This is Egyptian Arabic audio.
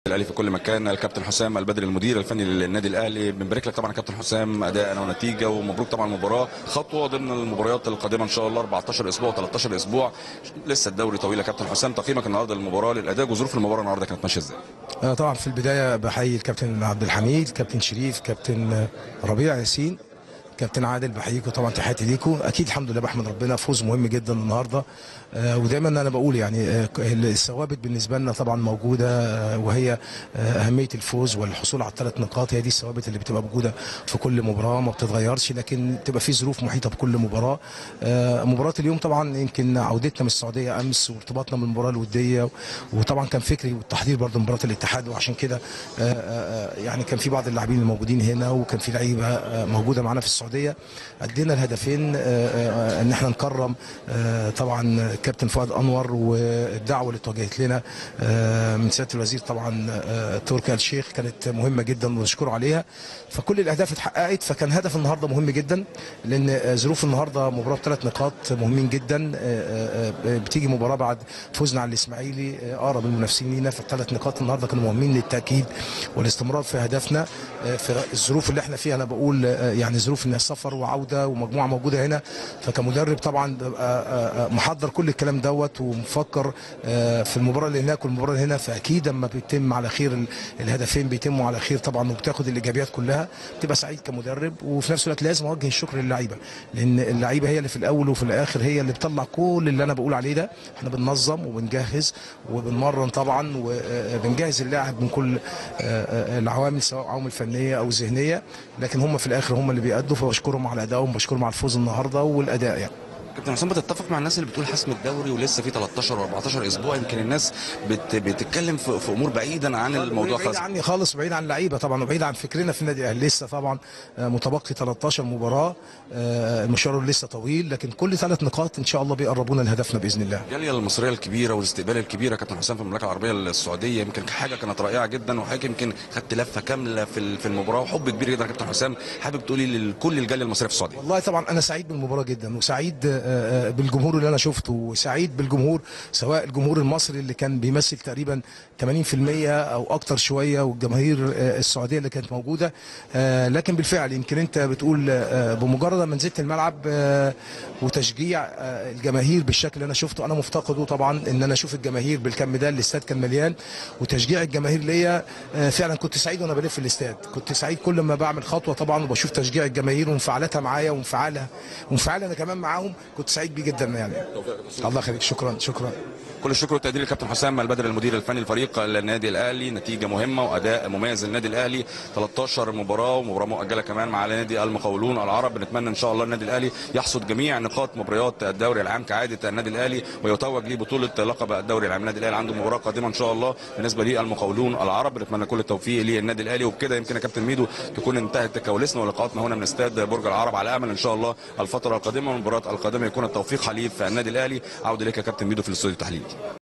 الاهلي في كل مكان الكابتن حسام البدري المدير الفني للنادي الاهلي بنبارك لك طبعا يا كابتن حسام اداء ونتيجه ومبروك طبعا المباراه خطوه ضمن المباريات القادمه ان شاء الله 14 اسبوع 13 اسبوع لسه الدوري طويل يا كابتن حسام تقييمك النهارده للمباراه للاداء وظروف المباراه النهارده كانت ماشيه ازاي؟ أنا طبعا في البدايه بحيي الكابتن عبد الحميد كابتن شريف كابتن ربيع ياسين كابتن عادل بحييكم طبعا تحياتي ليكم اكيد الحمد لله بحمد ربنا فوز مهم جدا النهارده آه ودايما انا بقول يعني آه الثوابت بالنسبه لنا طبعا موجوده آه وهي اهميه الفوز والحصول على الثلاث نقاط هي دي الثوابت اللي بتبقى موجوده في كل مباراه ما بتتغيرش لكن تبقى في ظروف محيطه بكل مباراه مباراه اليوم طبعا يمكن عودتنا من السعوديه امس وارتباطنا بالمباراه الوديه وطبعا كان فكري والتحضير برضه مباراه الاتحاد وعشان كده يعني كان في بعض اللاعبين الموجودين هنا وكان في لعيبه موجوده معانا في السعوديه ادينا الهدفين ان احنا نكرم طبعا كابتن فؤاد انور والدعوه اللي اتوجهت لنا من سياده الوزير طبعا تركي آل الشيخ كانت مهمه جدا ونشكره عليها فكل الاهداف اتحققت فكان هدف النهارده مهم جدا لان ظروف النهارده مباراه بثلاث نقاط مهمين جدا بتيجي مباراه بعد فوزنا على الاسماعيلي اقرب المنافسين لينا فالثلاث نقاط النهارده كانوا مهمين للتاكيد والاستمرار في هدفنا في الظروف اللي احنا فيها انا بقول يعني ظروف ان سفر وعوده ومجموعه موجوده هنا فكمدرب طبعا ببقى محضر كل الكلام دوت ومفكر في المباراه اللي هناك والمباراه اللي هنا فاكيد اما بيتم على خير الهدفين بيتموا على خير طبعا وبتاخد الايجابيات كلها بتبقى سعيد كمدرب وفي نفس الوقت لازم اوجه الشكر للعيبه لان اللعيبه هي اللي في الاول وفي الاخر هي اللي بتطلع كل اللي انا بقول عليه ده احنا بننظم وبنجهز وبنمرن طبعا وبنجهز اللاعب من كل العوامل سواء عوامل فنيه او ذهنيه لكن هم في الاخر هم اللي بيأدوا فبشكرهم على ادائهم بشكرهم على الفوز النهارده والاداء يعني كابتن حسام بتتفق مع الناس اللي بتقول حسم الدوري ولسه في 13 و14 اسبوع يمكن الناس بت بتتكلم في, في امور بعيدا عن الموضوع بعيد عني خالص بعيد عن اللعيبه طبعا وبعيد عن فكرنا في النادي الاهلي لسه طبعا متبقي 13 مباراه المشوار لسه طويل لكن كل ثلاث نقاط ان شاء الله بيقربونا لهدفنا باذن الله الجاليه المصريه الكبيره والاستقبال الكبير يا كابتن حسام في المملكه العربيه السعوديه يمكن حاجه كانت رائعه جدا وحضرتك يمكن خدت لفه كامله في في المباراه وحب كبير جدا يا كابتن حسام حابب تقولي لكل الجاليه المصريه في السعوديه والله طبعا انا سعيد بالمباراه جدا وسعيد بالجمهور الجمهور اللي انا شفته وسعيد بالجمهور سواء الجمهور المصري اللي كان بيمثل تقريبا 80% او اكتر شويه والجماهير السعوديه اللي كانت موجوده لكن بالفعل يمكن انت بتقول بمجرد ما نزلت الملعب وتشجيع الجماهير بالشكل اللي انا شفته انا مفتقده طبعا ان انا اشوف الجماهير بالكم ده الاستاد كان مليان وتشجيع الجماهير ليا فعلا كنت سعيد وانا بلف الاستاد كنت سعيد كل ما بعمل خطوه طبعا وبشوف تشجيع الجماهير وانفعالاتها معايا وانفعالها وانفعالي انا كمان معاهم كنت سعيد بيه جدا يعني الله يخليك شكرا شكرا كل الشكر والتقدير للكابتن حسام البدر المدير الفني لفريق النادي الاهلي نتيجه مهمه واداء مميز للنادي الاهلي 13 مباراه ومباراه مؤجله كمان مع نادي المقاولون العرب بنتمنى ان شاء الله النادي الاهلي يحصد جميع نقاط مباريات الدوري العام كعاده النادي الاهلي ويتوج ليه بطوله لقب الدوري العام النادي الاهلي عنده مباراه قادمه ان شاء الله بالنسبه للمقاولون العرب بنتمنى كل التوفيق للنادي الاهلي وبكده يمكن يا كابتن ميدو تكون انتهت كواليسنا ولقاءاتنا هنا من استاد برج العرب على امل ان شاء الله الفتره القادمه والمباريات القادمه يكون التوفيق حليف النادي الاهلي عوده لك يا كابتن ميدو في الاستوديو التحليلي